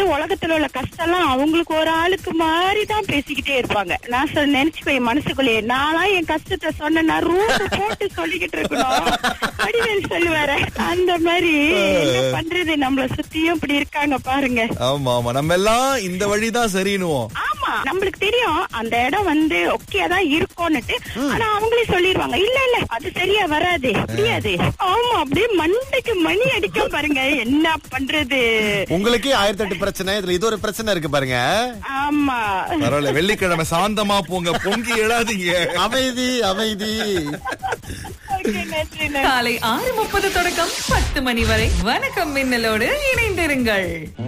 உலகத்துல உள்ள கஷ்டம் எல்லாம் அவங்களுக்கு ஒரு ஆளுக்கு மாதிரி தான் பேசிக்கிட்டே இருப்பாங்க நான் சொ நினைச்சுக்கோ என் மனசுக்குள்ளேயே நான்லாம் என் கஷ்டத்தை சொன்னா ரூட் போட்டு சொல்லிக்கிட்டு இருக்கணும் அப்படின்னு சொல்லுவாரு அந்த மாதிரி என்ன பண்றது நம்மள சுத்தியும் இப்படி இருக்காங்க பாருங்க ஆமா ஆமா நம்ம எல்லாம் இந்த வழிதான் சரின்னுவோம் ஆமா நம்மளுக்கு தெரியும் அந்த இடம் வந்து ஓகே தான் இருக்கும்னுட்டு ஆனா அவங்களே சொல்லிருவாங்க இல்ல இல்ல அது சரியா வராது முடியாது ஆமா அப்படியே மண்டைக்கு மணி அடிக்க பாருங்க என்ன பண்றது உங்களுக்கே ஆயிரத்தி எட்டு பிரச்சனை இதுல இது ஒரு பிரச்சனை இருக்கு பாருங்க ஆமா பரவாயில்ல வெள்ளிக்கிழமை சாந்தமா போங்க பொங்கி எழாதீங்க அமைதி அமைதி Okay, நன்றி நன்றி காலை ஆறு முப்பது தொடக்கம் பத்து மணி வரை வணக்கம் மின்னலோடு இணைந்திருங்கள்